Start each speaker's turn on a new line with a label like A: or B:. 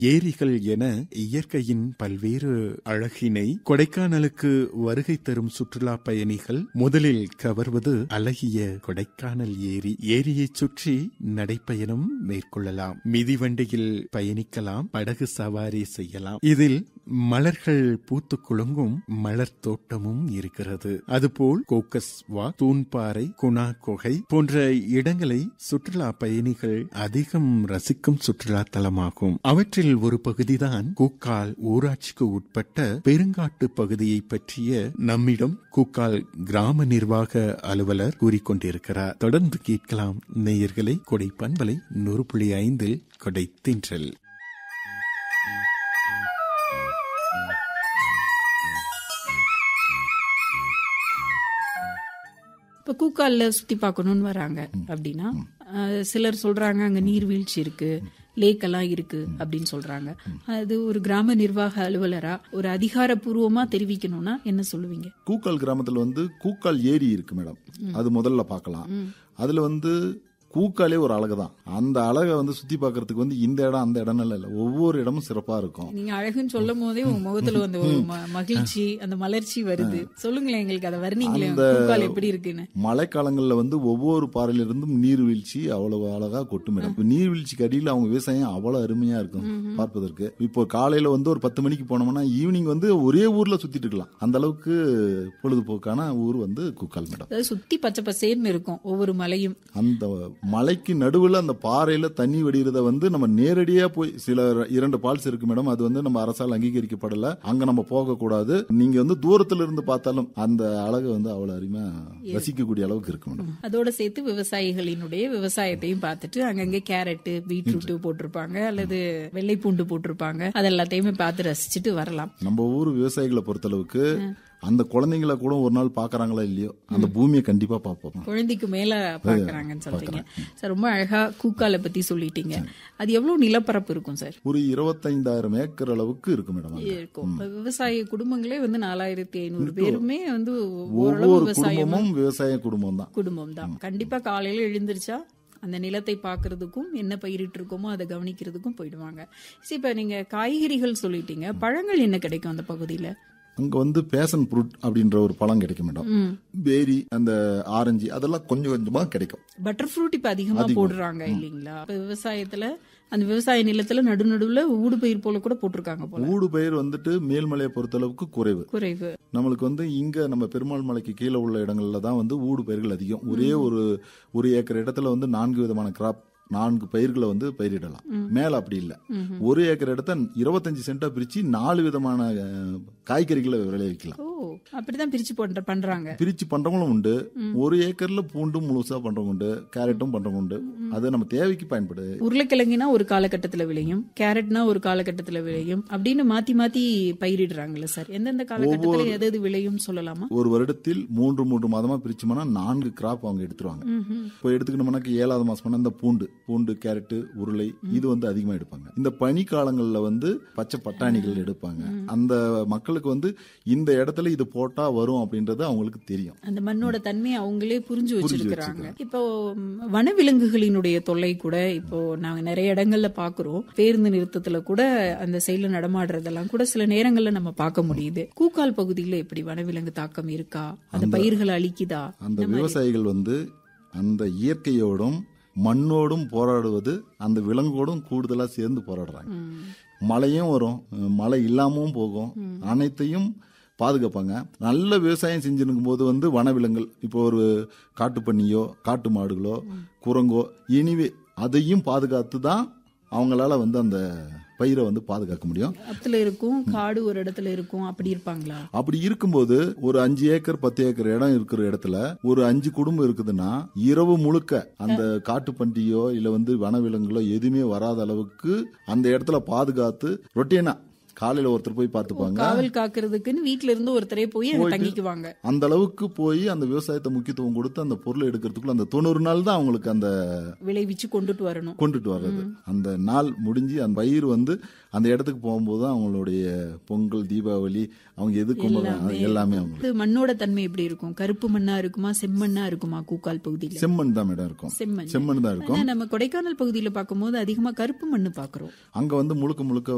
A: ஏரிகள் என இயற்கையின் பல்வேறு அழகினை கொடைக்கானலுக்கு வருகை தரும் சுற்றுலா பயணிகள் முதலில் கவர்வது அழகிய கொடைக்கானல் ஏரி ஏரியை சுற்றி நடைப்பயணம் மேற்கொள்ளலாம் மிதிவண்டியில் பயணிக்கலாம் படகு சவாரி செய்யலாம் இதில் மலர்கள் பூத்து குலுங்கும் மலர் தோட்டமும் இருக்கிறது அதுபோல் கோக்கஸ் வா தூண்பாறை குணா குகை போன்ற இடங்களை சுற்றுலா பயணிகள் அதிகம் ரசிக்கும் சுற்றுலா தலமாகும் அவற்றில் ஒரு பகுதிதான் கூக்கால் ஊராட்சிக்கு உட்பட்ட பெருங்காட்டு பகுதியை பற்றிய நம்மிடம் கூக்கால் கிராம நிர்வாக அலுவலர் கூறிக்கொண்டிருக்கிறார் தொடர்ந்து கேட்கலாம் நேயர்களை கொடை பண்பலை நூறு புள்ளி ஐந்தில் கொடை தின்றல்
B: இப்ப கூக்கால்ல சுத்தி பார்க்கணும்னு வராங்க அப்படின்னா அஹ், சிலர் சொல்றாங்க அங்க நீர்வீழ்ச்சி இருக்கு லேக் எல்லாம் இருக்கு அப்படின்னு சொல்றாங்க அது ஒரு கிராம நிர்வாக அலுவலரா ஒரு அதிகாரப்பூர்வமா தெரிவிக்கணும்னா என்ன சொல்லுவீங்க
C: கூக்கால் கிராமத்துல வந்து கூக்கால் ஏரி இருக்கு மேடம் அது முதல்ல பார்க்கலாம் அதுல வந்து கூக்காலே ஒரு அழகு தான் அந்த அழகை வந்து சுத்தி பார்க்கிறதுக்கு வந்து இந்த இடம் அந்த இடம் இல்ல ஒவ்வொரு இடமும் சிறப்பா இருக்கும்
B: நீங்க அழகுன்னு சொல்லும் போதே உங்க முகத்துல வந்து ஒரு ம- மகிழ்ச்சி அந்த மலர்ச்சி வருது சொல்லுங்களேன் எங்களுக்கு அதை வர்ணிங்களேன் கூக்கால் எப்படி இருக்குன்னு
C: மழைக்காலங்கள்ல வந்து ஒவ்வொரு பாறையில இருந்தும் நீர்வீழ்ச்சி அவ்வளவு அழகா கொட்டும் மேடம் இப்ப நீர்வீழ்ச்சிக்கு அடியில் அவங்க விவசாயம் அவ்வளவு அருமையா இருக்கும் பார்ப்பதற்கு இப்போ காலையில வந்து ஒரு பத்து மணிக்கு போனோம்னா ஈவினிங் வந்து ஒரே ஊர்ல சுத்திட்டு இருக்கலாம் அந்த அளவுக்கு பொழுதுபோக்கான ஊர் வந்து கூக்கால் மேடம்
B: அதாவது சுத்தி பச்சை பசேர்னு இருக்கும் ஒவ்வொரு மலையும்
C: அந்த மலைக்கு நடுவுல அந்த பாறையில தண்ணி வடிகிறத வந்து நம்ம நேரடியா போய் சில இரண்டு பால்ஸ் இருக்கு மேடம் அது வந்து நம்ம அரசால் அங்கீகரிக்கப்படல அங்க நம்ம போக கூடாது நீங்க வந்து தூரத்துல இருந்து பார்த்தாலும் அந்த அழகு வந்து அவ்வளவு அருமையா ரசிக்கக்கூடிய அளவுக்கு இருக்கு மேடம்
B: அதோட சேர்த்து விவசாயிகளினுடைய விவசாயத்தையும் பார்த்துட்டு அங்கங்க கேரட் பீட்ரூட் போட்டிருப்பாங்க அல்லது வெள்ளை பூண்டு போட்டிருப்பாங்க அது எல்லாத்தையுமே பார்த்து ரசிச்சுட்டு வரலாம்
C: நம்ம ஊர் விவசாயிகளை பொறுத்தளவுக்கு அந்த குழந்தைங்களை கூட ஒரு நாள் பாக்குறாங்களா இல்லையோ அந்த பூமியை கண்டிப்பா பார்ப்போம்
B: குழந்தைக்கு மேல பாக்குறாங்கன்னு சொல்றீங்க சார் ரொம்ப அழகா கூக்கால பத்தி சொல்லிட்டீங்க அது எவ்வளவு நிலப்பரப்பு இருக்கும் சார்
C: ஒரு இருபத்தைந்தாயிரம் ஏக்கர் அளவுக்கு இருக்கு மேடம் அங்க.
B: இருக்கும் இப்ப விவசாய குடும்பங்களே வந்து நாலாயிரத்தி ஐநூறு பேருமே வந்து ஓரளவு
C: ஒவ்வொரு
B: விவசாயம்
C: குடும்பமும் விவசாய குடும்பம் தான்
B: குடும்பம் தான் கண்டிப்பா காலையில எழுந்திருச்சா அந்த நிலத்தை பார்க்கறதுக்கும் என்ன பயிரிட்டு இருக்கோமோ அதை கவனிக்கிறதுக்கும் போயிடுவாங்க சரி இப்ப நீங்க காய்கறிகள் சொல்லிட்டீங்க பழங்கள் என்ன கிடைக்கும் அந்த பகுதியில
C: அங்க வந்து பேசன் ஃப்ரூட் அப்படின்ற ஒரு பழம் கிடைக்கும் மேடம் பேரி அந்த ஆரஞ்சு அதெல்லாம் கொஞ்சம் கொஞ்சமா கிடைக்கும்
B: பட்டர் ஃப்ரூட் இப்ப அதிகமா போடுறாங்க இல்லீங்களா இப்ப விவசாயத்துல அந்த விவசாய நிலத்துல நடு நடுவுல ஊடு பயிர் போல கூட போட்டிருக்காங்க போல
C: ஊடு பயிர் வந்துட்டு மேல்மலையை பொறுத்தளவுக்கு குறைவு
B: குறைவு
C: நம்மளுக்கு வந்து இங்க நம்ம பெருமாள் மலைக்கு கீழே உள்ள இடங்கள்ல தான் வந்து ஊடு பயிர்கள் அதிகம் ஒரே ஒரு ஒரு ஏக்கர் இடத்துல வந்து நான்கு விதமான கிராப் நான்கு பயிர்களை வந்து பயிரிடலாம் மேல அப்படி இல்ல ஒரு ஏக்கர் இடத்த இருபத்தஞ்சு சென்டா பிரிச்சு நாலு விதமான அஹ், காய்கறிகளை விளைவிக்கலாம்
B: ஓ அப்படிதான் பிரிச்சு பண்ற பண்றாங்க
C: பிரிச்சு பண்றவங்களும் உண்டு ஒரு ஏக்கர்ல பூண்டும் முழுசா பண்றவங்க உண்டு கேரட்டும் பண்றவங்க உண்டு அது நம்ம தேவைக்கு பயன்படுது
B: உருளைக்கிழங்குனா ஒரு காலகட்டத்துல விளையும் கேரட்னா ஒரு காலகட்டத்துல விளையும் அப்படின்னு மாத்தி மாத்தி பயிரிடுறாங்கல்ல சார் எந்தெந்த காலகட்டத்துல எது எது விளையும் சொல்லலாமா
C: ஒரு வருடத்தில் மூன்று மூன்று மாதமா பிரிச்சோம்னா நான்கு கிராப் அவங்க எடுத்துருவாங்க இப்போ எடுத்துக்கிட்டோம்னாக்க ஏழாவது மாசம் பண்ணா இந்த பூண்டு பூண்டு கேரட்டு உருளை இது வந்து அதிகமா எடுப்பாங்க இந்த பனி காலங்கள்ல வந்து பச்சை பட்டாணிகள் எடுப்பாங்க அந்த மக்களுக்கு வந்து இந்த இடத்துல இது போட்டா வரும் அப்படின்றது அவங்களுக்கு தெரியும்
B: அந்த மண்ணோட தன்மையை அவங்களே புரிஞ்சு வச்சிருக்கிறாங்க இப்போ ம், வனவிலங்குகளினுடைய தொல்லை கூட இப்போ நாங்க நிறைய இடங்கள்ல பாக்குறோம் பேருந்து நிறுத்தத்துல கூட அந்த சைடுல நடமாடுறதெல்லாம் கூட சில நேரங்கள்ல நம்ம பார்க்க முடியுது கூக்கால் பகுதியில எப்படி வனவிலங்கு தாக்கம் இருக்கா அந்த பயிர்களை அழிக்குதா
C: அந்த விவசாயிகள் வந்து அந்த இயற்கையோடும் மண்ணோடும் போராடுவது அந்த விலங்கோடும் கூடுதலா சேர்ந்து போராடுறாங்க மழையும் வரும் மழை இல்லாமவும் போகும் அனைத்தையும் பாதுகாப்பாங்க நல்ல விவசாயம் செஞ்சிருக்கும் போது வந்து வனவிலங்குகள் இப்போ ஒரு காட்டுப்பன்னியோ காட்டு மாடுகளோ குரங்கோ இனிவே அதையும் பாதுகாத்து தான் அவங்களால வந்து அந்த பயிரை வந்து பாதுகாக்க முடியும்
B: இடத்துல இருக்கும் காடு ஒரு இடத்துல இருக்கும் அப்படி இருப்பாங்களா
C: அப்படி இருக்கும்போது ஒரு அஞ்சு ஏக்கர் பத்து ஏக்கர் இடம் இருக்கிற இடத்துல ஒரு அஞ்சு குடும்பம் இருக்குதுன்னா இரவு முழுக்க அந்த காட்டு பன்றியோ இல்ல வந்து வனவிலங்குகளோ எதுவுமே வராத அளவுக்கு அந்த இடத்துல பாதுகாத்து ரொட்டீனா காலையில ஒருத்தர் போய் பார்த்துப்பாங்க
B: காவல் காக்குறதுக்குன்னு வீட்ல இருந்து ஒருத்தரே போய் அங்க தங்கிக்குவாங்க
C: அந்த அளவுக்கு போய் அந்த விவசாயத்தை முக்கியத்துவம் கொடுத்து அந்த பொருளை எடுக்கிறதுக்குள்ள அந்த தொண்ணூறு நாள் தான் அவங்களுக்கு அந்த
B: விளைவிச்சு கொண்டுட்டு வரணும்
C: கொண்டுட்டு வர்றது அந்த நாள் முடிஞ்சு அந்த பயிர் வந்து அந்த இடத்துக்கு போகும்போது தான் அவங்களுடைய பொங்கல் தீபாவளி அவங்க எது கொண்டாடுறாங்க எல்லாமே அவங்களுக்கு
B: இது மண்ணோட தன்மை எப்படி இருக்கும் கருப்பு மண்ணா இருக்குமா செம்மண்ணா இருக்குமா கூக்கால் பகுதியில
C: செம்மண் தான் மேடம் இருக்கும்
B: செம்மண்
C: செம்மண் தான் இருக்கும்
B: ஆனா நம்ம கொடைக்கானல் பகுதியில பார்க்கும்போது அதிகமா கருப்பு மண்ணு பாக்குறோம்
C: அங்க வந்து முழுக்க முழுக்க